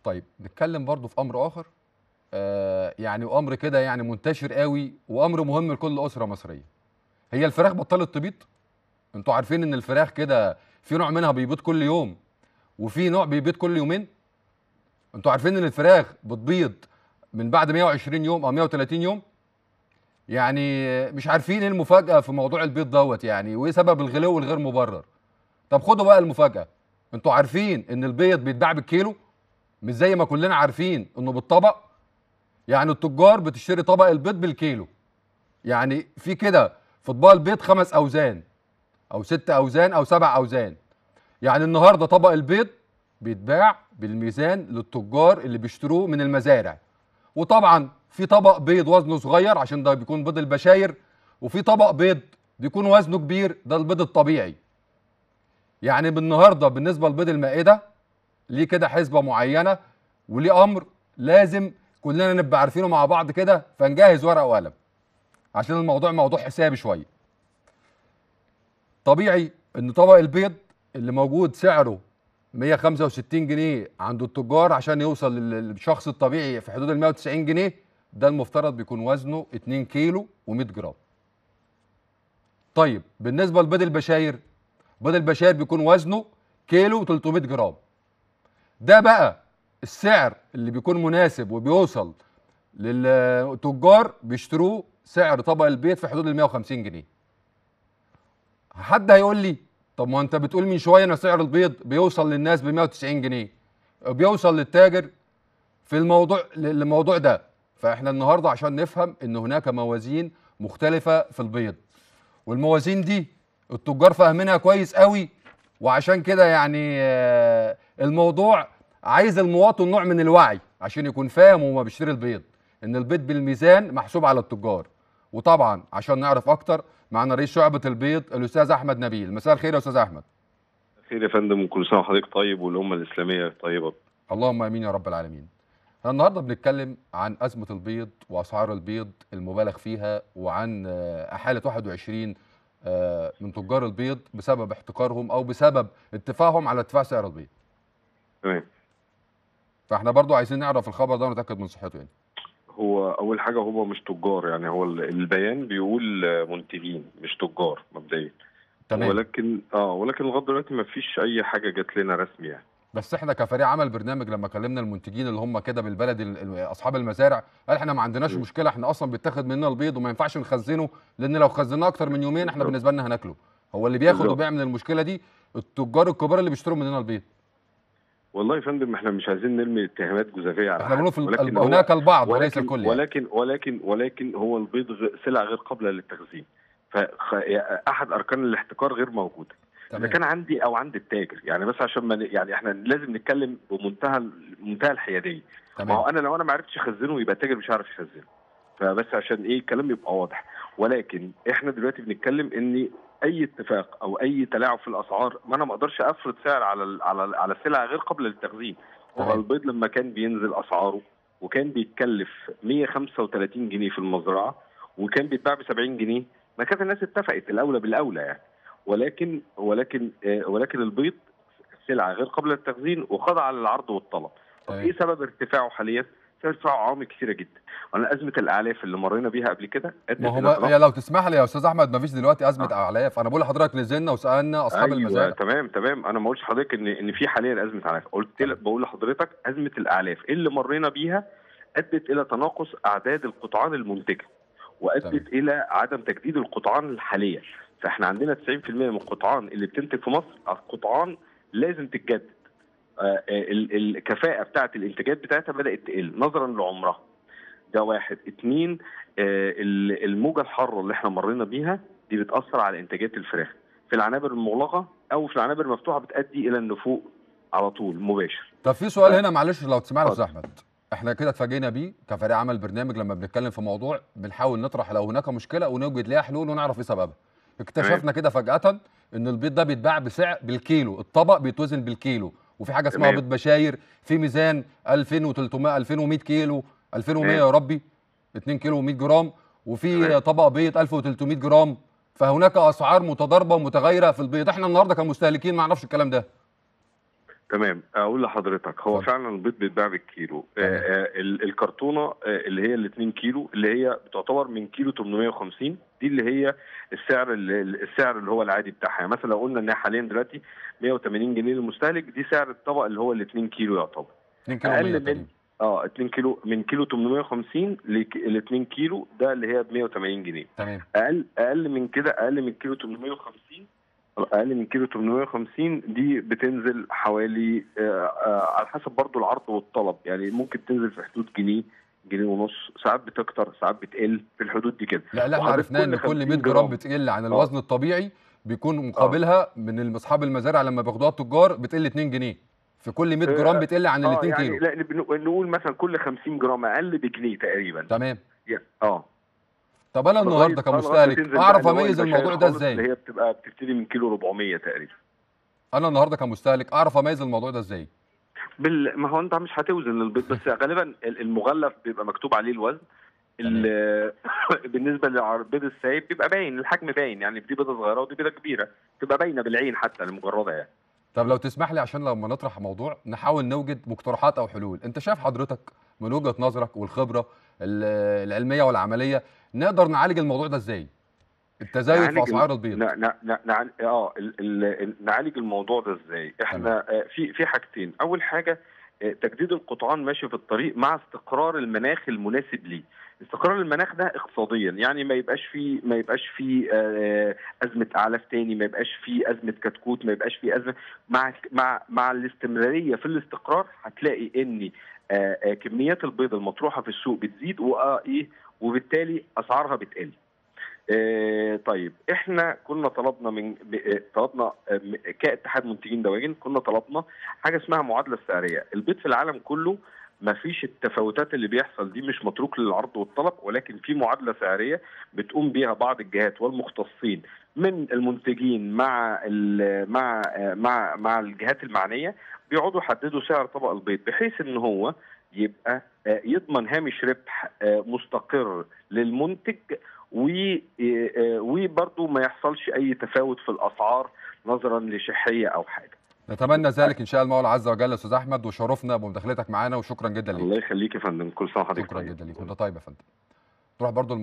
طيب نتكلم برضو في امر اخر آه يعني وامر كده يعني منتشر قوي وامر مهم لكل اسره مصريه هي الفراخ بطلت تبيض انتوا عارفين ان الفراخ كده في نوع منها بيبيض كل يوم وفي نوع بيبيض كل يومين انتوا عارفين ان الفراخ بتبيض من بعد 120 يوم او 130 يوم يعني مش عارفين ايه المفاجاه في موضوع البيض دوت يعني وايه سبب الغلو الغير مبرر طب خدوا بقى المفاجاه انتوا عارفين ان البيض بيتباع بالكيلو مش زي ما كلنا عارفين انه بالطبق يعني التجار بتشتري طبق البيض بالكيلو يعني في كده في اطباق البيض خمس اوزان او ست اوزان او سبع اوزان يعني النهارده طبق البيض بيتباع بالميزان للتجار اللي بيشتروه من المزارع وطبعا في طبق بيض وزنه صغير عشان ده بيكون بيض البشاير وفي طبق بيض بيكون وزنه كبير ده البيض الطبيعي يعني بالنهارده بالنسبه لبيض المائده ليه كده حسبه معينه وليه امر لازم كلنا نبقى عارفينه مع بعض كده فنجهز ورقه وقلم عشان الموضوع موضوع حسابي شويه طبيعي ان طبق البيض اللي موجود سعره 165 جنيه عند التجار عشان يوصل للشخص الطبيعي في حدود ال 190 جنيه ده المفترض بيكون وزنه 2 كيلو و100 جرام طيب بالنسبه لبيض البشاير بيض البشاير بيكون وزنه كيلو و300 جرام ده بقى السعر اللي بيكون مناسب وبيوصل للتجار بيشتروه سعر طبق البيض في حدود ال 150 جنيه حد هيقول لي طب ما انت بتقول من شويه ان سعر البيض بيوصل للناس ب 190 جنيه بيوصل للتاجر في الموضوع للموضوع ده فاحنا النهارده عشان نفهم ان هناك موازين مختلفه في البيض والموازين دي التجار فاهمينها كويس قوي وعشان كده يعني آه، الموضوع عايز المواطن نوع من الوعي عشان يكون فاهم وما بيشتري البيض ان البيض بالميزان محسوب على التجار وطبعا عشان نعرف اكتر معنا رئيس شعبه البيض الاستاذ احمد نبيل مساء الخير يا استاذ احمد خير يا فندم وكل سنه وحضرتك طيب والامه الاسلاميه طيبه اللهم امين يا رب العالمين احنا النهارده بنتكلم عن ازمه البيض واسعار البيض المبالغ فيها وعن آه، حاله 21 آه، من تجار البيض بسبب احتكارهم او بسبب اتفاقهم على ارتفاع سعر البيض تمام فاحنا برضو عايزين نعرف الخبر ده ونتاكد من صحته يعني هو اول حاجه هو مش تجار يعني هو ال- البيان بيقول آه، منتجين مش تجار مبدئيا تمام ولكن اه ولكن لغايه دلوقتي ما فيش اي حاجه جات لنا رسمي يعني بس احنا كفريق عمل برنامج لما كلمنا المنتجين اللي هم كده بالبلد ال- ال- اصحاب المزارع قال احنا ما عندناش م. مشكله احنا اصلا بيتاخد مننا البيض وما ينفعش نخزنه لان لو خزناه اكتر من يومين احنا بالظبط. بالنسبه لنا هناكله هو اللي بياخد بالظبط. وبيعمل المشكله دي التجار الكبار اللي بيشتروا مننا البيض والله يا فندم احنا مش عايزين نرمي اتهامات جزافيه على احنا حد. بنقول في ال- ولكن ال- هو- هناك البعض وليس ولكن الكل يعني. ولكن ولكن ولكن هو البيض غ- سلعه غير قابله للتخزين فاحد اركان الاحتكار غير موجوده اذا تمام كان عندي او عند التاجر يعني بس عشان ما ن- يعني احنا لازم نتكلم بمنتهى منتهى الحياديه ما هو تمام انا لو انا ما عرفتش اخزنه يبقى التاجر مش عارف يخزنه فبس عشان ايه الكلام يبقى واضح ولكن احنا دلوقتي بنتكلم ان اي اتفاق او اي تلاعب في الاسعار ما انا ما اقدرش افرض سعر على ال- على ال- على السلع غير قابله للتخزين هو تمام. البيض لما كان بينزل اسعاره وكان بيتكلف 135 جنيه في المزرعه وكان بيتباع ب 70 جنيه ما كانت الناس اتفقت الاولى بالاولى يعني ولكن ولكن آه، ولكن البيض سلعه غير قابله للتخزين وخاضعه للعرض والطلب طب تمام. ايه سبب ارتفاعه حاليا؟ سبب ارتفاعه عوامل كثيره جدا وانا ازمه الاعلاف اللي مرينا بيها قبل كده ادت ما هو إلى ما تناقص- يا لو تسمح لي يا استاذ احمد ما فيش دلوقتي ازمه آه. اعلاف انا بقول لحضرتك نزلنا وسالنا اصحاب أيوة المزارع تمام تمام انا ما قلتش لحضرتك ان ان في حاليا ازمه اعلاف قلت لك بقول لحضرتك ازمه الاعلاف اللي مرينا بيها ادت الى تناقص اعداد القطعان المنتجه وادت تمام. الى عدم تجديد القطعان الحاليه فاحنا عندنا 90% من القطعان اللي بتنتج في مصر القطعان لازم تتجدد آه، آه، ال- الكفاءه بتاعه الانتاجات بتاعتها بدات تقل نظرا لعمرها ده واحد اتنين آه، ال- الموجه الحاره اللي احنا مرينا بيها دي بتاثر على انتاجات الفراخ في العنابر المغلقه او في العنابر المفتوحه بتؤدي الى النفوق على طول مباشر طب في سؤال هنا معلش لو تسمح لي يا استاذ اتفضل. احمد احنا كده اتفاجئنا بيه كفريق عمل برنامج لما بنتكلم في موضوع بنحاول نطرح لو هناك مشكله ونوجد ليها حلول ونعرف ايه سببها اكتشفنا كده فجاه ان البيض ده بيتباع بسعر بالكيلو الطبق بيتوزن بالكيلو وفي حاجه اسمها تمام. بيض بشاير في ميزان 2300 2100 كيلو 2100 تمام. يا ربي 2 كيلو و100 جرام وفي تمام. طبق بيض 1300 جرام فهناك اسعار متضاربه ومتغيره في البيض احنا النهارده كمستهلكين ما نعرفش الكلام ده تمام اقول لحضرتك هو اتفضل. فعلا البيض بيتباع بالكيلو تمام. آه آه ال- الكرتونه آه اللي هي ال 2 كيلو اللي هي بتعتبر من كيلو 850 دي اللي هي السعر اللي السعر اللي هو العادي بتاعها يعني مثلا لو قلنا ان هي حاليا دلوقتي 180 جنيه للمستهلك دي سعر الطبق اللي هو ال 2 كيلو يعتبر 2 كيلو أقل 100 من- تقريبا اه 2 كيلو من كيلو 850 ل 2 كيلو ده اللي هي ب 180 جنيه تمام اقل اقل من كده اقل من كيلو 850 اقل من كيلو 850 دي بتنزل حوالي آه آه على حسب برضو العرض والطلب يعني ممكن تنزل في حدود جنيه جنيه ونص ساعات بتكتر ساعات بتقل في الحدود دي كده لا لا احنا وحضرتك عرفناه ان كل كل 100 50 جرام جرام بتقل عن آه. الوزن الطبيعي بيكون مقابلها من اصحاب المزارع لما بياخدوها التجار بتقل 2 جنيه في كل 100 آه، جرام بتقل عن ال اه 2 يعني كيلو لا بن- نقول مثلا كل 50 جرام اقل بجنيه تقريبا تمام يعني- اه طب انا النهارده لغاية- آه، لغاية كمستهلك تنزل اعرف بقى اللي هو اميز البشاير الموضوع ده خالص اللي ازاي هي بتبقى بتبتدي من كيلو 400 تقريبا انا النهارده كمستهلك اعرف اميز الموضوع ده ازاي بال... ما هو انت مش هتوزن البيض بس غالبا ال- المغلف بيبقى مكتوب عليه الوزن ال... بالنسبه للبيض السايب بيبقى باين الحجم باين يعني دي بيضه صغيره ودي بيضه كبيره تبقى باينه بالعين حتى المجرده يعني طب لو تسمح لي عشان لما نطرح موضوع نحاول نوجد مقترحات او حلول انت شايف حضرتك من وجهة نظرك والخبرة ال- العلمية والعملية نقدر نعالج الموضوع ده ازاي التزايد في نعالج اسعار ال- البيض ن... ن... ن... نع... اه ال... ال... نعالج الموضوع ده ازاي احنا آه، في في حاجتين اول حاجه آه، تجديد القطعان ماشي في الطريق مع استقرار المناخ المناسب ليه استقرار المناخ ده اقتصاديا يعني ما يبقاش فيه ما يبقاش فيه آه، ازمه اعلاف تاني ما يبقاش فيه ازمه كتكوت ما يبقاش فيه ازمه مع مع مع الاستمراريه في الاستقرار هتلاقي ان آه، آه، كميات البيض المطروحه في السوق بتزيد وايه وبالتالي اسعارها بتقل آه، طيب احنا كنا طلبنا من ب- آه، طلبنا آه، م- كاتحاد منتجين دواجن كنا طلبنا حاجه اسمها معادله سعريه البيض في العالم كله ما فيش التفاوتات اللي بيحصل دي مش متروك للعرض والطلب ولكن في معادله سعريه بتقوم بيها بعض الجهات والمختصين من المنتجين مع ال- مع آه، مع مع الجهات المعنيه بيقعدوا يحددوا سعر طبق البيض بحيث ان هو يبقى آه، يضمن هامش ربح آه، مستقر للمنتج و- آه، وبرضه ما يحصلش اي تفاوت في الاسعار نظرا لشحيه او حاجه نتمنى ذلك ان شاء الله المولى عز وجل يا استاذ احمد وشرفنا بمداخلتك معانا وشكرا جدا ليك الله يخليك يا فندم كل سنه وحضرتك شكرا طيب. جدا ليك وانت طيب يا فندم تروح برضو